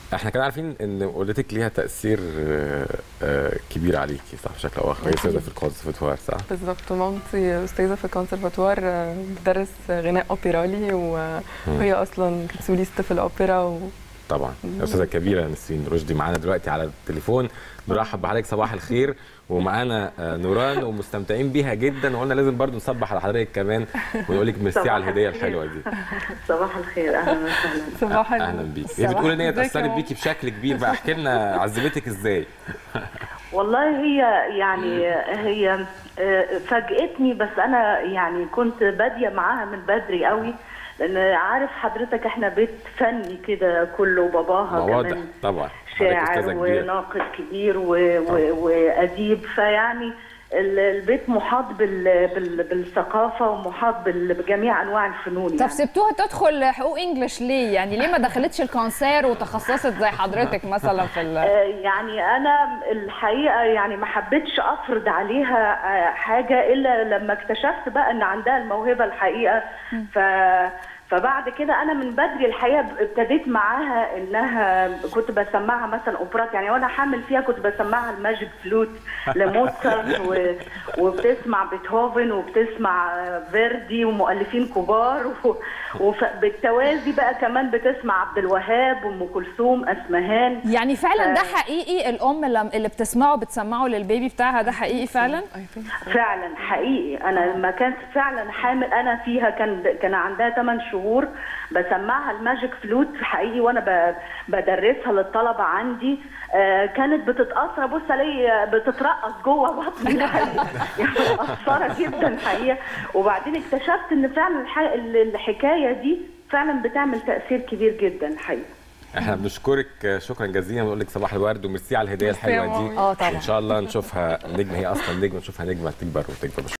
احنا كنا عارفين ان والدتك ليها تاثير آه، آه، كبير عليكي صح بشكل او اخر هي أكيد. استاذه في الكونسرفتوار صح بالظبط مامتي استاذه في الكونسرفاتوار آه، بتدرس غناء اوبرالي و- وهي اصلا كانت سوليست في الاوبرا و... طبعا الاستاذه الكبيره نسرين رشدي معانا دلوقتي على التليفون نرحب بحضرتك صباح الخير ومعانا آه، نوران ومستمتعين بيها جدا وقلنا لازم برضو نصبح على حضرتك كمان ونقول لك ميرسي صباح على الهديه الخير. الحلوه دي صباح الخير اهلا وسهلا صباح ال- اهلا بيك هي صباح بتقول ان هي ازيك يا اتاثرت ماما؟ بيكي بشكل كبير بقى احكي لنا عذبتك ازاي والله هي يعني هي آه، فاجئتني بس انا يعني كنت باديه معاها من بدري قوي لان عارف حضرتك احنا بيت فني كده كله ما باباها واضح كمان طبعا حضرتك شاعر أستاذة كبيرة. وناقد كبير و... و... واديب فيعني ال- البيت محاط بال... بال... بالثقافه ومحاط بال... بجميع انواع الفنون طب يعني. سبتوها تدخل حقوق انجلش ليه؟ يعني ليه ما دخلتش الكونسير وتخصصت زي حضرتك مثلا في ال... آه، يعني انا الحقيقه يعني ما حبيتش افرض عليها آه، حاجه الا لما اكتشفت بقى ان عندها الموهبه الحقيقه ف فبعد كده انا من بدري الحقيقه ابتديت معاها انها كنت بسمعها مثلا اوبرات يعني وانا حامل فيها كنت بسمعها الماجيك فلوت لموتسارت و... وبتسمع بيتهوفن وبتسمع آه، فيردي ومؤلفين كبار و... وبالتوازي بقى كمان بتسمع عبد الوهاب وام كلثوم اسمهان يعني فعلا ده آه. حقيقي الام لم- اللي بتسمعه بتسمعه للبيبي بتاعها ده حقيقي فعلا؟ I think so. فعلا حقيقي انا لما كانت فعلا حامل انا فيها كان كان عندها 8 شهور بسمعها الماجيك فلوت حقيقي وانا ب- بدرسها للطلبه عندي آه، كانت بتتاثر بص الاقي بتترقص جوه بطني الحقيقة. يعني متاثره جدا حقيقه وبعدين اكتشفت ان فعلا الح- الحكايه دي فعلا بتعمل تاثير كبير جدا حقيقي احنا بنشكرك شكرا جزيلا ونقول لك صباح الورد وميرسي على الهديه ميرسي يا الحلوه دي مامي. اه طبعا ان شاء الله نشوفها نجمه هي اصلا نجمه نشوفها نجمه تكبر وتكبر